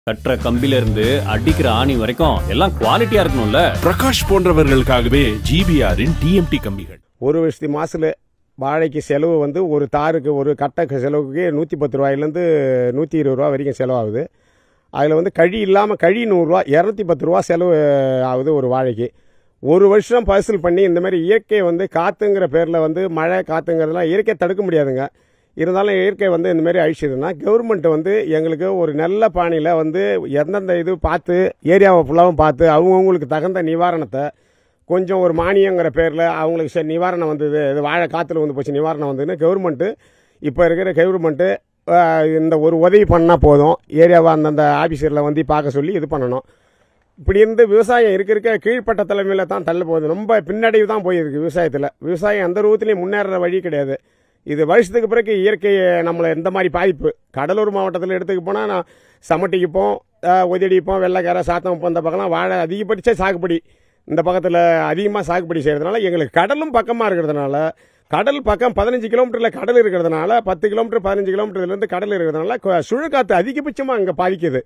கட்டுற கம்பில இருந்து அடிக்கிற ஆணி வரைக்கும் எல்லாம் குவாலிட்டியா இருக்கணும்ல பிரகாஷ் போன்றவர்களுக்காகவே ஜிபிஆரின் டிஎம்டி கம்பிகள் ஒரு வருஷத்து மாசில் வாழைக்கு செலவு வந்து ஒரு தாருக்கு ஒரு கட்டை செலவுக்கு நூற்றி பத்து ரூபாயிலேருந்து நூற்றி இருபது ரூபா வரைக்கும் செலவாகுது அதில் வந்து கழி இல்லாமல் கழி நூறுரூவா இரநூத்தி பத்து ரூபா செலவு ஆகுது ஒரு வாழைக்கு ஒரு வருஷம் பரிசல் பண்ணி இந்த மாதிரி இயற்கை வந்து காற்றுங்கிற பேரில் வந்து மழை காற்றுங்கிறதெல்லாம் இயற்கை தடுக்க முடியாதுங்க இருந்தாலும் இயற்கை வந்து இந்த மாதிரி அழிச்சதுன்னா கவர்மெண்ட் வந்து எங்களுக்கு ஒரு நல்ல பாணியில் வந்து எந்தெந்த இது பார்த்து ஏரியாவை ஃபுல்லாகவும் பார்த்து அவங்கவுங்களுக்கு தகுந்த நிவாரணத்தை கொஞ்சம் ஒரு மானியங்கிற பேரில் அவங்களுக்கு சரி நிவாரணம் வந்தது இது வாழை காற்றுல வந்து போச்சு நிவாரணம் வந்ததுன்னு கவர்மெண்ட்டு இப்போ இருக்கிற கவர்மெண்ட்டு இந்த ஒரு உதவி பண்ணால் போதும் ஏரியாவை அந்தந்த ஆஃபீஸரில் வந்து பார்க்க சொல்லி இது பண்ணணும் இப்படி இருந்து விவசாயம் இருக்க இருக்க கீழ்ப்பட்ட தலைமையில் தான் தள்ள போகுது ரொம்ப பின்னடைவு தான் போயிருக்கு விவசாயத்தில் விவசாயம் எந்த ரூபத்துலையும் முன்னேற வழி கிடையாது இது வருஷத்துக்கு பிறகு இயற்கை நம்மளை எந்த மாதிரி பாதிப்பு கடலூர் மாவட்டத்தில் எடுத்துக்க போனால் நான் சமட்டிக்குப்போம் ஒதியடிப்போம் வெள்ளைக்கார சாத்தம் இந்த பக்கம்லாம் வாழை அதிகபட்ச சாகுபடி இந்த பக்கத்தில் அதிகமாக சாகுபடி செய்கிறதுனால எங்களுக்கு கடலும் பக்கமாக இருக்கிறதுனால கடல் பக்கம் பதினஞ்சு கிலோமீட்டரில் கடல் இருக்கிறதுனால பத்து கிலோமீட்டர் பதினஞ்சு கிலோமீட்டர்லேருந்து கடல் இருக்கிறதுனால கு- சுழற்காற்று அதிகபட்சமாக அங்கே பாதிக்குது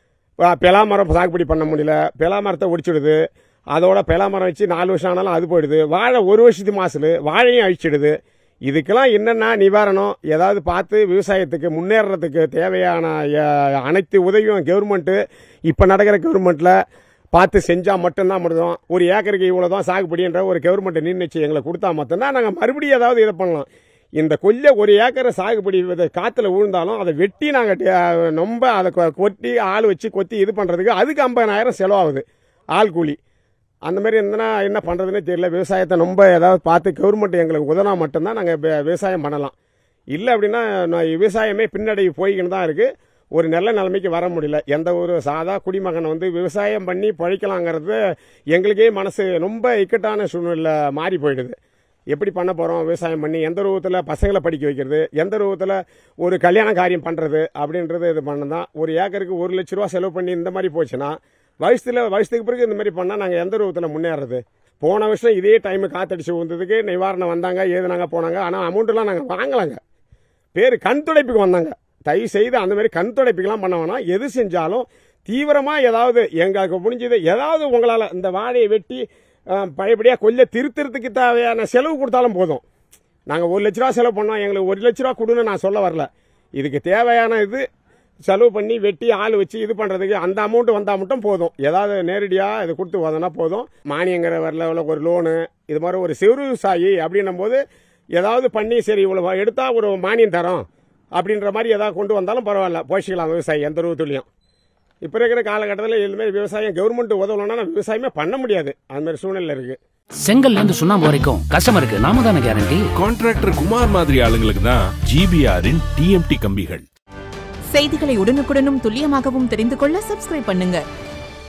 ப- பெலா மரம் சாகுபடி பண்ண முடியல பெலா மரத்தை ஒடிச்சிடுது அதோட பெலா மரம் வச்சு நாலு வருஷம் ஆனாலும் அது போயிடுது வாழை ஒரு வருஷத்து மாசு வாழையும் அழிச்சிடுது இதுக்கெல்லாம் என்னென்ன நிவாரணம் ஏதாவது பார்த்து விவசாயத்துக்கு முன்னேறதுக்கு தேவையான அஹ், அனைத்து உதவியும் கவர்மெண்ட்டு இப்போ நடக்கிற கவர்மெண்ட்டில் பார்த்து செஞ்சால் மட்டும்தான் முடியும் ஒரு ஏக்கருக்கு இவ்வளோ தான் சாகுபடின்ற ஒரு கவர்மெண்ட் நிர்ணயிச்சு எங்களுக்கு கொடுத்தா மட்டும்தான் நாங்கள் மறுபடியும் ஏதாவது இதை பண்ணலாம் இந்த கொல்லை ஒரு ஏக்கரை சாகுபடி இது காற்றுல விழுந்தாலும் அதை வெட்டி நாங்கள் ரொம்ப அதை கொ- கொட்டி ஆள் வச்சு கொத்தி இது பண்ணுறதுக்கு அதுக்கு ஐம்பதாயிரம் செலவாகுது ஆள் கூலி அந்த மாதிரி இருந்தனா என்ன பண்ணுறதுனே தெரியல விவசாயத்தை ரொம்ப ஏதாவது பார்த்து கவர்மெண்ட் எங்களுக்கு உதவினா மட்டும்தான் நாங்கள் விவசாயம் பண்ணலாம் இல்லை அப்படின்னா நான் விவசாயமே பின்னடைவு போய்கின்னு தான் இருக்குது ஒரு நல்ல நிலைமைக்கு வர முடியல எந்த ஒரு சாதா குடிமகன் வந்து விவசாயம் பண்ணி பழிக்கலாங்கிறது எங்களுக்கே மனசு ரொம்ப இக்கட்டான சூழ்நிலை மாறி போயிடுது எப்படி பண்ண போகிறோம் விவசாயம் பண்ணி எந்த ரூபத்தில் பசங்களை படிக்க வைக்கிறது எந்த ரூபத்தில் ஒரு கல்யாண காரியம் பண்ணுறது அப்படின்றது இது பண்ணதான் ஒரு ஏக்கருக்கு ஒரு லட்ச ரூபா செலவு பண்ணி இந்த மாதிரி போச்சுன்னா வயசுல வயசுக்கு பிறகு இந்த மாதிரி பண்ணால் நாங்கள் எந்த ரூபத்தில் முன்னேறது போன வருஷம் இதே டைமு காத்தடிச்சு வந்ததுக்கு நிவாரணம் வந்தாங்க ஏதுனாங்க போனாங்க ஆனால் அமௌண்ட்டெல்லாம் நாங்கள் வாங்கலாங்க பேர் கண் துடைப்புக்கு வந்தாங்க தயவு செய்து அந்த மாதிரி கண் துடைப்புக்கெல்லாம் பண்ண வேணாம் எது செஞ்சாலும் தீவிரமாக ஏதாவது எங்களுக்கு முடிஞ்சது ஏதாவது உங்களால் இந்த வாழையை வெட்டி பழையபடியாக கொல்ல திருத்தறதுக்கு தேவையான செலவு கொடுத்தாலும் போதும் நாங்கள் ஒரு லட்ச ரூபா செலவு பண்ணோம் எங்களுக்கு ஒரு லட்ச ரூபா கொடுன்னு நான் சொல்ல வரல இதுக்கு தேவையான இது செலவு பண்ணி வெட்டி ஆள் வச்சு இது பண்ணுறதுக்கு அந்த அமௌண்ட் வந்தால் மட்டும் போதும் ஏதாவது நேரடியாக இது கொடுத்து வந்தோன்னா போதும் மானியங்கிற வரல ஒரு லோனு இது மாதிரி ஒரு சிறு விவசாயி அப்படின்னும் போது ஏதாவது பண்ணி சரி இவ்வளோ எடுத்தால் ஒரு மானியம் தரோம் அப்படின்ற மாதிரி ஏதாவது கொண்டு வந்தாலும் பரவாயில்ல போஷிக்கலாம் விவசாயி எந்த ரூபத்துலையும் இப்போ இருக்கிற காலகட்டத்தில் இதுமாரி விவசாயம் கவர்மெண்ட் உதவலைன்னா நம்ம விவசாயமே பண்ண முடியாது அந்த மாதிரி சூழ்நிலை இருக்குது செங்கல்ல இருந்து சுண்ணாம்பு வரைக்கும் கஸ்டமருக்கு நாம தானே கேரண்டி கான்ட்ராக்டர் குமார் மாதிரி ஆளுங்களுக்கு தான் ஜிபிஆரின் டிஎம்டி கம்பிகள் செய்திகளை உடனுக்குடனும் துல்லியமாகவும் தெரிந்து கொள்ள சப்ஸ்கிரைப் பண்ணுங்க